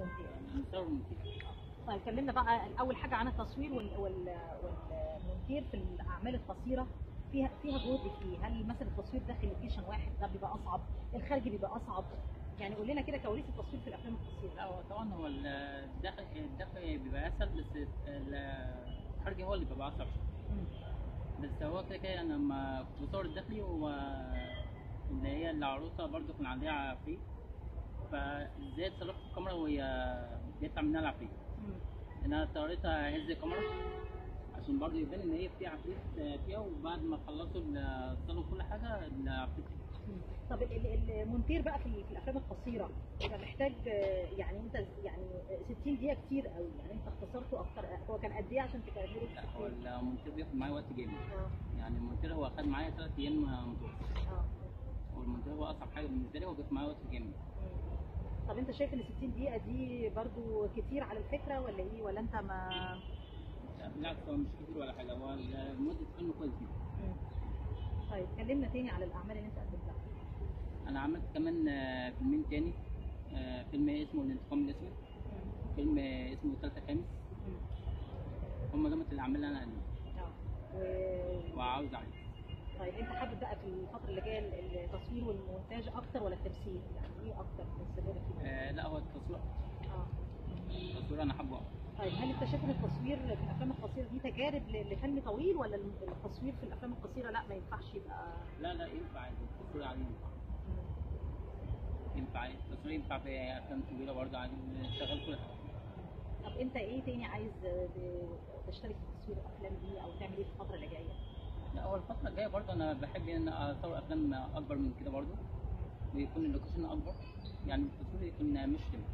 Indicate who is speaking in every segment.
Speaker 1: والمونتاج
Speaker 2: المصور المنتج
Speaker 1: طيب كلمنا بقى اول حاجه عن التصوير وال... وال... والمونتير في الاعمال القصيره فيها فيها جهد فيه هل مثلا التصوير داخل لوكيشن واحد ده بيبقى اصعب الخارجي بيبقى اصعب يعني قول لنا كده كواليس التصوير في الافلام القصيره
Speaker 2: لا هو طبعا هو الدخل الدخل بيبقى اسهل بس الخارجي هو اللي بيبقى اصعب شوية.
Speaker 1: مم.
Speaker 2: بس هو كده كده انا لما كنت بصور الداخلي هو اللي هي العروسه برضو كان عليها عفريت فازاي اتصرفت في الكاميرا وهي بيطلع منها العفريت
Speaker 1: مم.
Speaker 2: انا اضطريت اهز الكاميرا عشان برضو يبان ان هي في عفريت فيها وبعد ما خلصوا الصلوا كل حاجه العفريت
Speaker 1: مم. طب ال- ال- المونتير بقى في, في الافلام القصيره بيبقى محتاج آه، يعني انت يعني 60 دقيقه كتير قوي يعني انت اختصرته اكتر هو كان قد ايه عشان تكمله
Speaker 2: لا هو المونتير بياخد معايا وقت جامد
Speaker 1: اه
Speaker 2: يعني المونتير هو خد معايا ثلاث ايام متواصل
Speaker 1: اه
Speaker 2: والمونتير هو اصعب حاجه بالنسبه لي هو بياخد معايا وقت جامد
Speaker 1: مم. طب انت شايف ان 60 دقيقة دي برضو كتير على الفكرة ولا ايه ولا انت ما
Speaker 2: بالعكس هو مش كتير ولا حاجه هو مده فيلم كويس جدا
Speaker 1: مم. طيب كلمنا تاني على الاعمال اللي انت قدمتها
Speaker 2: انا عملت كمان آه، فيلمين تاني آه، فيلم اسمه الانتقام الاسود
Speaker 1: مم.
Speaker 2: فيلم اسمه ثالثة خامس
Speaker 1: مم.
Speaker 2: هم دول الاعمال اللي انا قدمتها
Speaker 1: اه و...
Speaker 2: وعاوز عليه
Speaker 1: طيب انت حابب بقى في الفترة اللي جاية التصوير والمونتاج اكتر ولا التمثيل يعني ايه اكتر مستمر فيه
Speaker 2: آه، لا هو التصوير
Speaker 1: اه
Speaker 2: التصوير انا حابه أكتر.
Speaker 1: طيب هل انت شايف ان التصوير في الافلام القصيرة دي تجارب ل- لفن طويل ولا التصوير في الافلام القصيرة لا ما ينفعش يبقى
Speaker 2: لا لا ينفع عادي التصوير عادي ينفع
Speaker 1: مم.
Speaker 2: ينفع عادي التصوير ينفع في افلام طويله برضه عادي نشتغل كل حاجه
Speaker 1: طب انت ايه تاني عايز ب- تشترك في تصوير الافلام دي او تعمل ايه في الفترة اللي جاية؟
Speaker 2: لا هو الفتره الجايه برضه انا بحب ان أنا اصور افلام اكبر من كده برضه ويكون اللوكيشن اكبر يعني التصوير يكون مش كده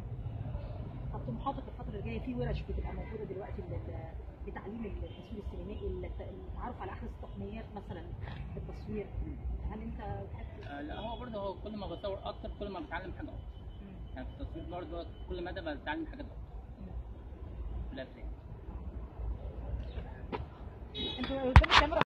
Speaker 1: طب طموحاتك الفترة اللي جاية في ورش بتبقى موجودة دلوقتي لل- لتعليم التصوير السينمائي الت- التعرف على احدث التقنيات مثلا في التصوير هل انت بتحب
Speaker 2: آه، لا هو برضه هو كل ما بصور اكتر كل ما بتعلم حاجه اكتر
Speaker 1: مم.
Speaker 2: يعني في التصوير برضه كل مدى بتعلم حاجات اكتر
Speaker 1: مم.
Speaker 2: في الافلام
Speaker 1: انتوا قدام الكاميرا